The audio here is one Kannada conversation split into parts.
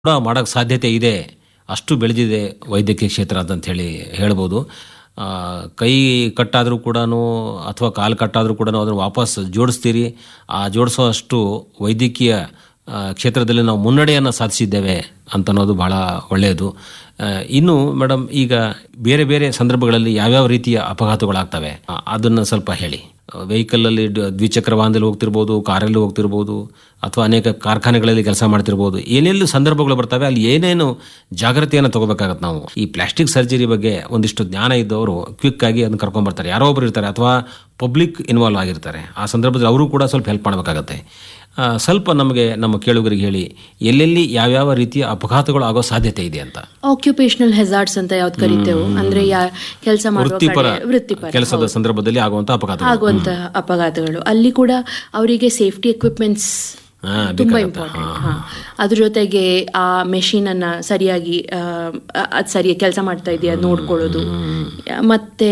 ಕೂಡ ಮಾಡೋಕ್ಕೆ ಸಾಧ್ಯತೆ ಇದೆ ಅಷ್ಟು ಬೆಳೆದಿದೆ ವೈದ್ಯಕೀಯ ಕ್ಷೇತ್ರ ಅಂತ ಹೇಳಿ ಹೇಳ್ಬೋದು ಆ, ಕೈ ಕಟ್ಟಾದರೂ ಕೂಡ ಅಥವಾ ಕಾಲು ಕಟ್ಟಾದರೂ ಕೂಡ ಅದನ್ನು ವಾಪಸ್ ಜೋಡಿಸ್ತೀರಿ ಆ ಜೋಡಿಸೋ ಅಷ್ಟು ವೈದ್ಯಕೀಯ ಆ, ಕ್ಷೇತ್ರದಲ್ಲಿ ನಾವು ಮುನ್ನಡೆಯನ್ನು ಸಾಧಿಸಿದ್ದೇವೆ ಅಂತ ಅನ್ನೋದು ಬಹಳ ಒಳ್ಳೆಯದು ಆ, ಇನ್ನು ಮೇಡಮ್ ಈಗ ಬೇರೆ ಬೇರೆ ಸಂದರ್ಭಗಳಲ್ಲಿ ಯಾವ್ಯಾವ ರೀತಿಯ ಅಪಘಾತಗಳಾಗ್ತವೆ ಆ, ಅದನ್ನು ಸ್ವಲ್ಪ ಹೇಳಿ ವೆಹಿಕಲಲ್ಲಿ ದ್ವಿಚಕ್ರ ವಾಹನದಲ್ಲಿ ಹೋಗ್ತಿರ್ಬೋದು ಕಾರಲ್ಲಿ ಹೋಗ್ತಿರ್ಬೋದು ಅಥವಾ ಅನೇಕ ಕಾರ್ಖಾನೆಗಳಲ್ಲಿ ಕೆಲಸ ಮಾಡ್ತಿರ್ಬೋದು ಏನೆಲ್ಲ ಸಂದರ್ಭಗಳು ಬರ್ತವೆ ಅಲ್ಲಿ ಏನೇನು ಜಾಗ್ರತೆಯನ್ನು ತಗೋಬೇಕಾಗತ್ತೆ ನಾವು ಈ ಪ್ಲಾಸ್ಟಿಕ್ ಸರ್ಜರಿ ಬಗ್ಗೆ ಒಂದಿಷ್ಟು ಜ್ಞಾನ ಇದ್ದವರು ಕ್ವಿಕ್ ಆಗಿ ಅದನ್ನ ಕರ್ಕೊಂಡ್ಬರ್ತಾರೆ ಯಾರೋ ಒಬ್ರು ಇರ್ತಾರೆ ಅಥವಾ ಪಬ್ಲಿಕ್ ಇನ್ವಾಲ್ವ್ ಆಗಿರ್ತಾರೆ ಆ ಸಂದರ್ಭದಲ್ಲಿ ಅವರು ಕೂಡ ಸ್ವಲ್ಪ ಹೆಲ್ಪ್ ಮಾಡಬೇಕಾಗತ್ತೆ ಆ, ಸ್ವಲ್ಪ ನಮಗೆ ನಮ್ಮ ಕೇಳುಗರಿಗೆ ಹೇಳಿ ಎಲ್ಲೆಲ್ಲಿ ಯಾವ್ಯಾವ ರೀತಿಯ ಅಪಘಾತಗಳು ಆಗೋ ಸಾಧ್ಯತೆ ಇದೆ ಅಂತ ಆಕ್ಯುಪೇಶನಲ್ ಹೆಜಾರ್ಡ್ಸ್ ಅಂತ ಯಾವ್ದು ಕರಿತೇವೆ ಅಂದ್ರೆ ಯಾ ಕೆಲಸ ಮಾಡುವ ವೃತ್ತಿಪರ ಕಡೆ ವೃತ್ತಿಪರ ಕೆಲಸದ ಸಂದರ್ಭದಲ್ಲಿ ಆಗುವಂತ ಅಪಘಾತಗಳು ಆಗುವಂತಹ ಅಪಘಾತಗಳು ಅಲ್ಲಿ ಕೂಡ ಅವರಿಗೆ ಸೇಫ್ಟಿ ಎಕ್ವಿಪ್ಮೆಂಟ್ಸ್ ಹಾ, ತುಂಬಾ ಬೇಕಾಗತ್ತೆ. ಇಂಪಾರ್ಟೆಂಟ್ ಹಾ ಅದ್ರ ಜೊತೆಗೆ ಆ ಮೆಷಿನ್ ಅನ್ನ ಸರಿಯಾಗಿ ಅದು ಸರಿ ಕೆಲಸ ಮಾಡ್ತಾ ಇದೆಯಾ ನೋಡ್ಕೊಳ್ಳೋದು ಮತ್ತೆ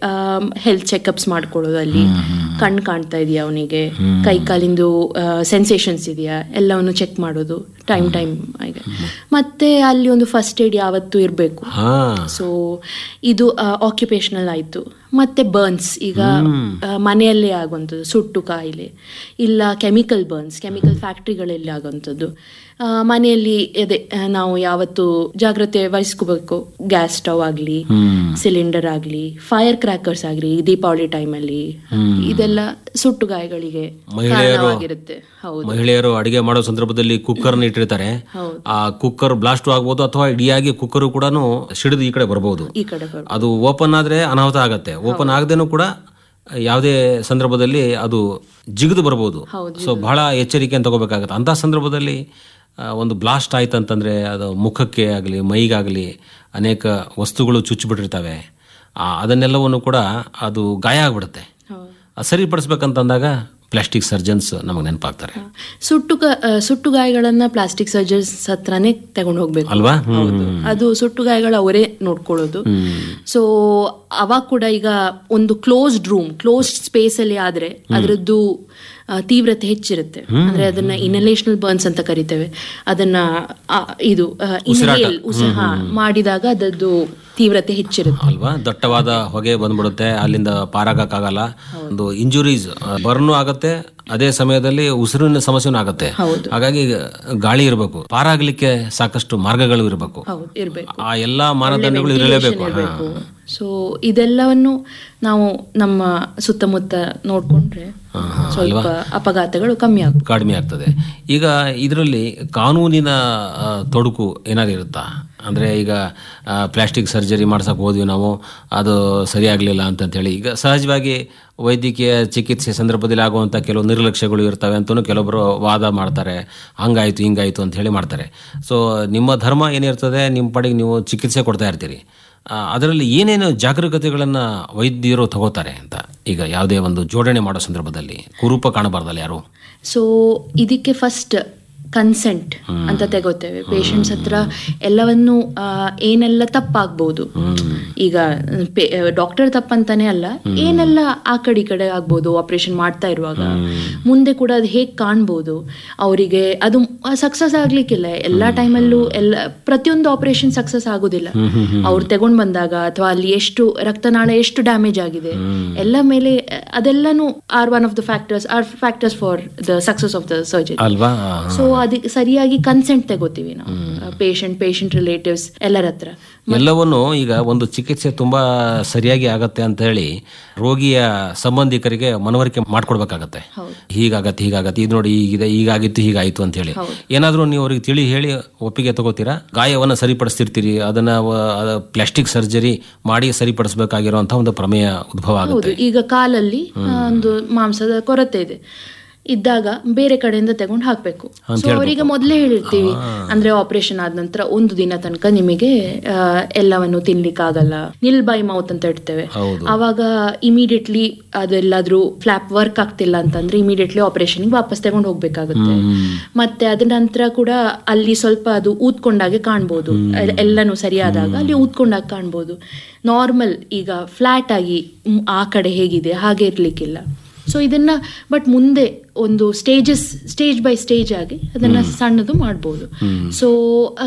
ಹೆಲ್ತ್ ಚೆಕಪ್ಸ್ ಮಾಡ್ಕೊಳ್ಳೋದು ಅಲ್ಲಿ ಕಣ್ಣು ಕಾಣ್ತಾ ಇದೆಯಾ ಅವನಿಗೆ ಕೈ ಕಾಲಿಂದು ಸೆನ್ಸೇಷನ್ಸ್ ಇದೆಯಾ ಎಲ್ಲವನ್ನು ಚೆಕ್ ಮಾಡೋದು ಟೈಮ್ ಟೈಮ್ ಆಗಿ ಮತ್ತೆ ಅಲ್ಲಿ ಒಂದು ಫಸ್ಟ್ ಏಡ್ ಯಾವತ್ತೂ ಇರಬೇಕು ಹಾ ಸೊ ಇದು ಆಕ್ಯುಪೇಷನಲ್ ಆಯಿತು ಮತ್ತೆ ಬರ್ನ್ಸ್ ಈಗ ಆ, ಮನೆಯಲ್ಲೇ ಆಗುವಂಥದ್ದು ಸುಟ್ಟು ಕಾಯಿಲೆ ಇಲ್ಲ ಕೆಮಿಕಲ್ ಬರ್ನ್ಸ್ ಕೆಮಿಕಲ್ ಫ್ಯಾಕ್ಟ್ರಿಗಳಲ್ಲಿ ಆಗುವಂಥದ್ದು ಆ, ಮನೆಯಲ್ಲಿ ಅದೇ ಆ, ನಾವು ಯಾವತ್ತು ಜಾಗ್ರತೆ ವಹಿಸ್ಕೋಬೇಕು ಗ್ಯಾಸ್ ಸ್ಟವ್ ಆಗಲಿ ಸಿಲಿಂಡರ್ ಆಗಲಿ ಫೈರ್ ಕ್ರ್ಯಾಕರ್ಸ್ ಆಗಲಿ ದೀಪಾವಳಿ ಟೈಮಲ್ಲಿ ಇದೆಲ್ಲ ಸುಟ್ಟು ಗಾಯಗಳಿಗೆ ಕಾರಣವಾಗಿರುತ್ತೆ ಹೌದು ಮಹಿಳೆಯರು ಅಡಿಗೆ ಮಾಡೋ ಸಂದರ್ಭದಲ್ಲಿ ಕುಕ್ಕರ್ನ ಇಟ್ಟಿರ್ತಾರೆ ಹೌದು. ಆ ಕುಕ್ಕರ್ ಬ್ಲಾಸ್ಟ್ ಆಗ್ಬೋದು ಅಥವಾ ಇಡಿಯಾಗಿ ಕುಕ್ಕರ್ ಕೂಡ ಸಿಡಿದು ಈ ಕಡೆ ಬರ್ಬೋದು ಈ ಕಡೆ ಬರ್ ಅದು ಓಪನ್ ಆದ್ರೆ ಅನಾಹುತ ಆಗತ್ತೆ ಓಪನ್ ಆಗದೇನು ಕೂಡ ಯಾವುದೇ ಸಂದರ್ಭದಲ್ಲಿ ಅದು ಜಿಗಿದು ಬರ್ಬೋದು ಸೊ ಬಹಳ ಎಚ್ಚರಿಕೆಯನ್ನು ತಗೋಬೇಕಾಗತ್ತೆ ಅಂಥ ಸಂದರ್ಭದಲ್ಲಿ ಆ, ಒಂದು ಬ್ಲಾಸ್ಟ್ ಆಯ್ತು ಅಂತಂದ್ರೆ ಅದು ಮುಖಕ್ಕೆ ಆಗಲಿ ಮೈಗಾಗಲಿ ಅನೇಕ ವಸ್ತುಗಳು ಚುಚ್ಚಿಬಿಟ್ಟಿರ್ತವೆ ಆ, ಅದನ್ನೆಲ್ಲವನ್ನು ಕೂಡ ಅದು ಗಾಯ ಆಗ್ಬಿಡುತ್ತೆ ಹೌದು ಅದು ಸರಿಪಡಿಸ್ಬೇಕಂತಂದಾಗ ಪ್ಲಾಸ್ಟಿಕ್ ಸರ್ಜನ್ಸ್ ನಮಗೆ ನೆನಪಾಗ್ತಾರೆ ಸುಟ್ಟು ಗ- ಆ, ಸುಟ್ಟು ಗಾಯಗಳನ್ನ ಪ್ಲಾಸ್ಟಿಕ್ ಸರ್ಜನ್ಸ್ ಹತ್ರನೇ ತಗೊಂಡು ಹೋಗ್ಬೇಕು ಅಲ್ವಾ ಹೌದು ಅದು ಸುಟ್ಟು ಗಾಯಗಳು ಅವರೇ ನೋಡ್ಕೊಳ್ಳೋದು ಸೊ ಅವಾಗ ಕೂಡ ಈಗ ಒಂದು ಕ್ಲೋಸ್ಡ್ ರೂಮ್ ಕ್ಲೋಸ್ಡ್ ಸ್ಪೇಸ್ ಅಲ್ಲಿ ಆದ್ರೆ ಅದರದ್ದು ಆ, ತೀವ್ರತೆ ಹೆಚ್ಚಿರುತ್ತೆ ಅಂದ್ರೆ ಅದನ್ನ ಇನಲೇಷನಲ್ ಬರ್ನ್ಸ್ ಅಂತ ಕರಿತೇವೆ ಅದನ್ನ ಆ, ಇದು ಇನ್ಹೇಲ್ ಉಸಿರ ಹಾ, ಮಾಡಿದಾಗ ಅದರದ್ದು ತೀವ್ರತೆ ಹೆಚ್ಚಿರುತ್ತೆ ಅಲ್ವಾ ದಟ್ಟವಾದ ಹೊಗೆ ಬಂದ್ಬಿಡುತ್ತೆ ಅಲ್ಲಿಂದ ಪಾರಾಗಕ್ಕಾಗಲ್ಲ ಒಂದು ಇಂಜುರೀಸ್ ಬರ್ನು ಆಗತ್ತೆ ಅದೇ ಸಮಯದಲ್ಲಿ ಉಸಿರಿನ ಸಮಸ್ಯೆನೂ ಆಗತ್ತೆ ಹೌದು. ಹಾಗಾಗಿ ಗಾಳಿ ಇರಬೇಕು ಪಾರಾಗ್ಲಿಕ್ಕೆ ಸಾಕಷ್ಟು ಮಾರ್ಗಗಳು ಇರಬೇಕು ಹೌದು ಇರ್ಬೇಕು ಆ ಎಲ್ಲಾ ಮಾನದಂಡಗಳು ಇರಲೇಬೇಕು ಇರಬೇಕು ಸೊ ಇದೆಲ್ಲವನ್ನು ನಾವು ನಮ್ಮ ಸುತ್ತಮುತ್ತ ನೋಡ್ಕೊಂಡ್ರೆ ಸ್ವಲ್ಪ ಅಪಘಾತಗಳು ಕಮ್ಮಿ ಆಗುತ್ತೆ ಕಡಿಮೆ ಆಗ್ತದೆ ಈಗ ಇದರಲ್ಲಿ ಕಾನೂನಿನ ಆ, ತೊಡಕು ಏನಾದ್ರು ಇರುತ್ತಾ ಅಂದ್ರೆ ಈಗ ಪ್ಲಾಸ್ಟಿಕ್ ಸರ್ಜರಿ ಮಾಡ್ಸಕ್ ಹೋದ್ವಿ ನಾವು ಅದು ಸರಿಯಾಗಲಿಲ್ಲ ಅಂತಂತೇಳಿ ಈಗ ಸಹಜವಾಗಿ ವೈದ್ಯಕೀಯ ಚಿಕಿತ್ಸೆ ಸಂದರ್ಭದಲ್ಲಿ ಆಗುವಂಥ ಕೆಲವು ನಿರ್ಲಕ್ಷ್ಯಗಳು ಇರ್ತವೆ ಅಂತಲೂ ಕೆಲವೊಬ್ಬರು ವಾದ ಮಾಡ್ತಾರೆ ಹಂಗಾಯ್ತು ಹಿಂಗಾಯ್ತು ಅಂತ ಹೇಳಿ ಮಾಡ್ತಾರೆ ಸೊ ನಿಮ್ಮ ಧರ್ಮ ಏನಿರ್ತದೆ ನಿಮ್ಮ ಪಾಡಿಗೆ ನೀವು ಚಿಕಿತ್ಸೆ ಕೊಡ್ತಾ ಇರ್ತೀರಿ ಆ, ಅದರಲ್ಲಿ ಏನೇನು ಜಾಗರೂಕತೆಗಳನ್ನು ವೈದ್ಯರು ತಗೋತಾರೆ ಅಂತ ಈಗ ಯಾವುದೇ ಒಂದು ಜೋಡಣೆ ಮಾಡೋ ಸಂದರ್ಭದಲ್ಲಿ ಕುರೂಪ ಕಾಣಬಾರ್ದಲ್ಲ ಯಾರು ಸೊ ಇದಕ್ಕೆ ಫಸ್ಟ್ ಕನ್ಸೆಂಟ್ ಅಂತ ತಗೋತೇವೆ ಪೇಷಂಟ್ಸ್ ಹತ್ರ ಎಲ್ಲವನ್ನು ಆ, ಏನೆಲ್ಲ ತಪ್ಪಾಗ್ಬೋದು ಈಗ ಡಾಕ್ಟರ್ ತಪ್ಪಂತಾನೆ ಅಲ್ಲ ಏನೆಲ್ಲ ಆ ಕಡೆ ಈ ಕಡೆ ಆಗ್ಬೋದು ಆಪರೇಷನ್ ಮಾಡ್ತಾ ಇರುವಾಗ ಮುಂದೆ ಕೂಡ ಅದು ಹೇಗೆ ಕಾಣ್ಬೋದು ಅವರಿಗೆ ಅದು ಸಕ್ಸಸ್ ಆಗ್ಲಿಕ್ಕಿಲ್ಲ ಎಲ್ಲ ಟೈಮಲ್ಲೂ ಎಲ್ಲ ಪ್ರತಿಯೊಂದು ಆಪರೇಷನ್ ಸಕ್ಸಸ್ ಆಗೋದಿಲ್ಲ ಅವ್ರು ತಗೊಂಡ್ ಬಂದಾಗ ಅಥವಾ ಅಲ್ಲಿ ಎಷ್ಟು ರಕ್ತನಾಳ ಎಷ್ಟು ಡ್ಯಾಮೇಜ್ ಆಗಿದೆ ಎಲ್ಲ ಮೇಲೆ ಅದೆಲ್ಲನೂ are one of the factors are factors for the success of the surgery ಅಲ್ವಾ ಸೊ ಅದಕ್ಕೆ ಸರಿಯಾಗಿ ಕನ್ಸೆಂಟ್ ತಗೋತೀವಿ ನಾವು ಪೇಷಂಟ್ ಪೇಷಂಟ್ ರಿಲೇಟಿವ್ಸ್ ಎಲ್ಲರ ಹತ್ರ ಎಲ್ಲವನ್ನು ಈಗ ಒಂದು ಚಿಕಿತ್ಸೆ ತುಂಬಾ ಸರಿಯಾಗಿ ಆಗತ್ತೆ ಅಂತ ಹೇಳಿ ರೋಗಿಯ ಸಂಬಂಧಿಕರಿಗೆ ಮನವರಿಕೆ ಮಾಡ್ಕೊಡ್ಬೇಕಾಗತ್ತೆ ಹೌದು. ಹೀಗಾಗತ್ತೆ ಹೀಗಾಗತ್ತೆ ಇದು ನೋಡಿ ಹೀಗಿದೆ ಹೀಗಾಗಿತ್ತು ಹೀಗಾಯ್ತು ಅಂತ ಹೇಳಿ ಏನಾದ್ರೂ ನೀವು ಅವ್ರಿಗೆ ತಿಳಿ ಹೇಳಿ ಒಪ್ಪಿಗೆ ತಗೋತೀರಾ ಗಾಯವನ್ನ ಸರಿಪಡಿಸ್ತಿರ್ತೀರಿ ಅದನ್ನ ಪ್ಲಾಸ್ಟಿಕ್ ಸರ್ಜರಿ ಮಾಡಿ ಸರಿಪಡಿಸಬೇಕಾಗಿರುವಂತಹ ಒಂದು ಪ್ರಮೇಯ ಉದ್ಭವ ಆಗುತ್ತೆ ಹೌದು ಈಗ ಕಾಲಲ್ಲಿ ಆ, ಒಂದು ಮಾಂಸದ ಕೊರತೆ ಇದೆ ಇದ್ದಾಗ ಬೇರೆ ಕಡೆಯಿಂದ ತಗೊಂಡು ಹಾಕ್ಬೇಕು ಸೊ ಅವರಿಗೆ ಮೊದಲೇ ಹೇಳಿರ್ತೀವಿ ಅಂದ್ರೆ ಆಪರೇಷನ್ ಆದ ನಂತರ ಒಂದು ದಿನ ತನಕ ನಿಮಗೆ ಆ, ಎಲ್ಲವನ್ನು ತಿನ್ಲಿಕ್ಕಾಗಲ್ಲ ನಿಲ್ ಬೈ ಮೌತ್ ಅಂತ ಇಡ್ತೇವೆ ಹೌದು. ಅವಾಗ ಇಮಿಡಿಯೇಟ್ಲಿ ಅದೆಲ್ಲಾದ್ರೂ ಫ್ಲಾಪ್ ವರ್ಕ್ ಆಗ್ತಿಲ್ಲ ಅಂತಂದ್ರೆ ಇಮಿಡಿಯೇಟ್ಲಿ ಆಪರೇಷನ್ಗೆ ವಾಪಸ್ ತಗೊಂಡು ಹೋಗ್ಬೇಕಾಗುತ್ತೆ ಮತ್ತೆ ಅದ್ರ ನಂತರ ಕೂಡ ಅಲ್ಲಿ ಸ್ವಲ್ಪ ಅದು ಊದ್ಕೊಂಡಾಗೆ ಕಾಣ್ಬೋದು ಎಲ್- ಎಲ್ಲನೂ ಸರಿಯಾದಾಗ ಅಲ್ಲಿ ಊದ್ಕೊಂಡಾಗ ಕಾಣ್ಬೋದು ನಾರ್ಮಲ್ ಈಗ ಫ್ಲಾಟ್ ಆಗಿ ಮ್, ಆ ಕಡೆ ಹೇಗಿದೆ ಹಾಗೆ ಇರ್ಲಿಕ್ಕಿಲ್ಲ ಸೊ ಇದನ್ನ ಬಟ್ ಮುಂದೆ ಒಂದು ಸ್ಟೇಜಸ್ ಸ್ಟೇಜ್ ಬೈ ಸ್ಟೇಜ್ ಆಗಿ ಅದನ್ನ ಸಣ್ಣದು ಮಾಡ್ಬೋದು ಸೊ